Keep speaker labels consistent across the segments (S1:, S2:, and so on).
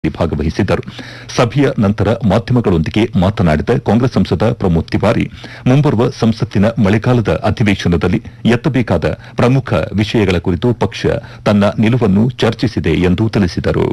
S1: ಭಾಗವಹಿಸಿದ್ದರು ಸಭೆಯ ನಂತರ ಮಾಧ್ಯಮಗಳೊಂದಿಗೆ ಮಾತನಾಡಿದ ಕಾಂಗ್ರೆಸ್ ಸಂಸದ ಪ್ರಮೋದ್ ತಿವಾರಿ ಮುಂಬರುವ ಸಂಸತ್ತಿನ ಮಳೆಗಾಲದ ಅಧಿವೇಶನದಲ್ಲಿ ಎತ್ತಬೇಕಾದ ಪ್ರಮುಖ ವಿಷಯಗಳ ಕುರಿತು ಪಕ್ಷ ತನ್ನ ನಿಲುವನ್ನು ಚರ್ಚಿಸಿದೆ ಎಂದು ತಿಳಿಸಿದರು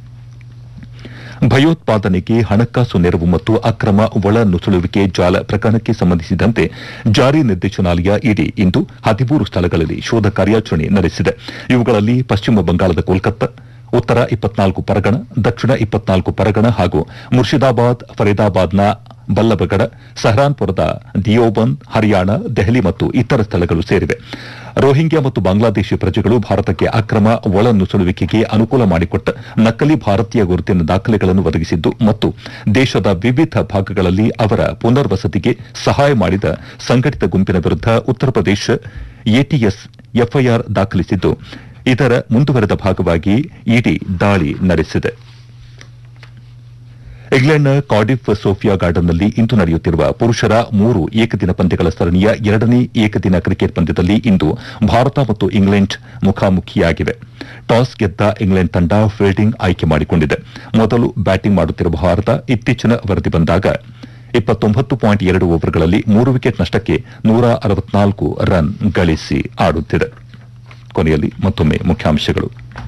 S1: ಭಯೋತ್ಪಾದನೆಗೆ ಹಣಕಾಸು ನೆರವು ಮತ್ತು ಅಕ್ರಮ ಒಳ ನುಸುಳುವಿಕೆ ಜಾಲ ಪ್ರಕರಣಕ್ಕೆ ಸಂಬಂಧಿಸಿದಂತೆ ಜಾರಿ ನಿರ್ದೇಶನಾಲಯ ಇಡಿ ಇಂದು ಹದಿಮೂರು ಸ್ಥಳಗಳಲ್ಲಿ ಶೋಧ ಕಾರ್ಯಾಚರಣೆ ನಡೆಸಿದೆ ಇವುಗಳಲ್ಲಿ ಪಶ್ಚಿಮ ಬಂಗಾಳದ ಕೋಲ್ಕತ್ತಾ ಉತ್ತರ ಇಪ್ಪತ್ನಾಲ್ಕು ಪರಗಣ ದಕ್ಷಿಣ ಇಪ್ಪತ್ನಾಲ್ಕು ಪರಗಣ ಹಾಗೂ ಮುರ್ಷಿದಾಬಾದ್ ಫರೀದಾಬಾದ್ನ ಬಲ್ಲಭಗಡ ಸಹರಾನ್ಪುರದ ದಿಯೋಬಂದ್ ಹರಿಯಾಣ ದೆಹಲಿ ಮತ್ತು ಇತರ ಸ್ಥಳಗಳು ಸೇರಿವೆ ರೋಹಿಂಗ್ಯಾ ಮತ್ತು ಬಾಂಗ್ಲಾದೇಶಿ ಪ್ರಜೆಗಳು ಭಾರತಕ್ಕೆ ಅಕ್ರಮ ಒಳ ನುಸುಳುವಿಕೆಗೆ ಅನುಕೂಲ ಮಾಡಿಕೊಟ್ಟ ನಕಲಿ ಭಾರತೀಯ ಗುರುತಿನ ದಾಖಲೆಗಳನ್ನು ಒದಗಿಸಿದ್ದು ಮತ್ತು ದೇಶದ ವಿವಿಧ ಭಾಗಗಳಲ್ಲಿ ಅವರ ಪುನರ್ವಸತಿಗೆ ಸಹಾಯ ಮಾಡಿದ ಸಂಘಟಿತ ಗುಂಪಿನ ವಿರುದ್ಧ ಉತ್ತರ ಪ್ರದೇಶ ಎಟಿಎಸ್ ಎಫ್ಐಆರ್ ದಾಖಲಿಸಿದ್ದು ಇದರ ಮುಂದುವರೆದ ಭಾಗವಾಗಿ ಇಡಿ ದಾಳಿ ನಡೆಸಿದೆ ಇಂಗ್ಲೆಂಡ್ನ ಕಾರ್ಡಿಫ್ ಸೋಫಿಯಾ ಗಾರ್ಡನ್ನಲ್ಲಿ ಇಂದು ನಡೆಯುತ್ತಿರುವ ಪುರುಷರ ಮೂರು ಏಕದಿನ ಪಂದ್ಯಗಳ ಸರಣಿಯ ಎರಡನೇ ಏಕದಿನ ಕ್ರಿಕೆಟ್ ಪಂದ್ಯದಲ್ಲಿ ಇಂದು ಭಾರತ ಮತ್ತು ಇಂಗ್ಲೆಂಡ್ ಮುಖಾಮುಖಿಯಾಗಿವೆ ಟಾಸ್ ಗೆದ್ದ ಇಂಗ್ಲೆಂಡ್ ತಂಡ ಫೀಲ್ಡಿಂಗ್ ಆಯ್ಕೆ ಮಾಡಿಕೊಂಡಿದೆ ಮೊದಲು ಬ್ಯಾಟಿಂಗ್ ಮಾಡುತ್ತಿರುವ ಭಾರತ ಇತ್ತೀಚಿನ ವರದಿ ಬಂದಾಗ ಇಪ್ಪತ್ತೊಂಬತ್ತು ಪಾಯಿಂಟ್ ಎರಡು ಓವರ್ಗಳಲ್ಲಿ ಮೂರು ವಿಕೆಟ್ ನಷ್ಟಕ್ಕೆ ನೂರ ಅರವತ್ನಾಲ್ಕು ರನ್ ಗಳಿಸಿ ಆಡುತ್ತಿದೆ ಕೊನೆಯಲ್ಲಿ ಮತ್ತೊಮ್ಮೆ ಮುಖ್ಯಾಂಶಗಳು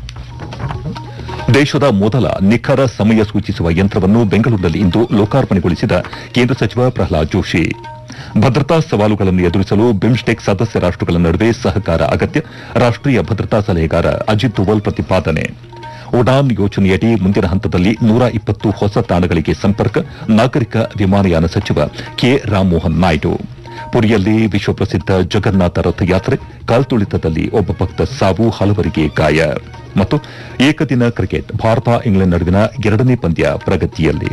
S1: ದೇಶದ ಮೊದಲ ನಿಖರ ಸಮಯ ಸೂಚಿಸುವ ಯಂತ್ರವನ್ನು ಬೆಂಗಳೂರಿನಲ್ಲಿ ಇಂದು ಲೋಕಾರ್ಪಣೆಗೊಳಿಸಿದ ಕೇಂದ್ರ ಸಚಿವ ಪ್ರಹ್ಲಾದ್ ಜೋಶಿ ಭದ್ರತಾ ಸವಾಲುಗಳನ್ನು ಎದುರಿಸಲು ಬಿಮ್ಸ್ಟೆಕ್ ಸದಸ್ಯ ರಾಷ್ಟಗಳ ನಡುವೆ ಸಹಕಾರ ಅಗತ್ಯ ರಾಷ್ಟೀಯ ಭದ್ರತಾ ಸಲಹೆಗಾರ ಅಜಿತ್ ದೋವಲ್ ಪ್ರತಿಪಾದನೆ ಉಡಾನ್ ಯೋಜನೆಯಡಿ ಮುಂದಿನ ಹಂತದಲ್ಲಿ ನೂರ ಇಪ್ಪತ್ತು ಹೊಸ ತಾಣಗಳಿಗೆ ಸಂಪರ್ಕ ನಾಗರಿಕ ವಿಮಾನಯಾನ ಸಚಿವ ಕೆ ರಾಮಮೋಹನ್ ನಾಯ್ಡು ಪುರಿಯಲ್ಲಿ ವಿಶ್ವಪ್ರಸಿದ್ಧ ಜಗನ್ನಾಥ ರಥಯಾತ್ರೆ ಕಾಲ್ತುಳಿತದಲ್ಲಿ ಒಬ್ಬ ಭಕ್ತ ಸಾವು ಹಲವರಿಗೆ ಗಾಯ ಮತ್ತು ಏಕದಿನ ಕ್ರಿಕೆಟ್ ಭಾರತ ಇಂಗ್ಲೆಂಡ್ ನಡುವಿನ ಎರಡನೇ ಪಂದ್ಯ ಪ್ರಗತಿಯಲ್ಲಿ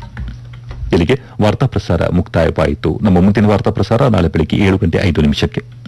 S1: ಇಲ್ಲಿಗೆ ವಾರ್ತಾ ಪ್ರಸಾರ ಮುಕ್ತಾಯವಾಯಿತು ನಮ್ಮ ಮುಂದಿನ ವಾರ್ತಾ ಪ್ರಸಾರ ನಾಳೆ ಬೆಳಗ್ಗೆ ಏಳು ಗಂಟೆ ಐದು ನಿಮಿಷಕ್ಕೆ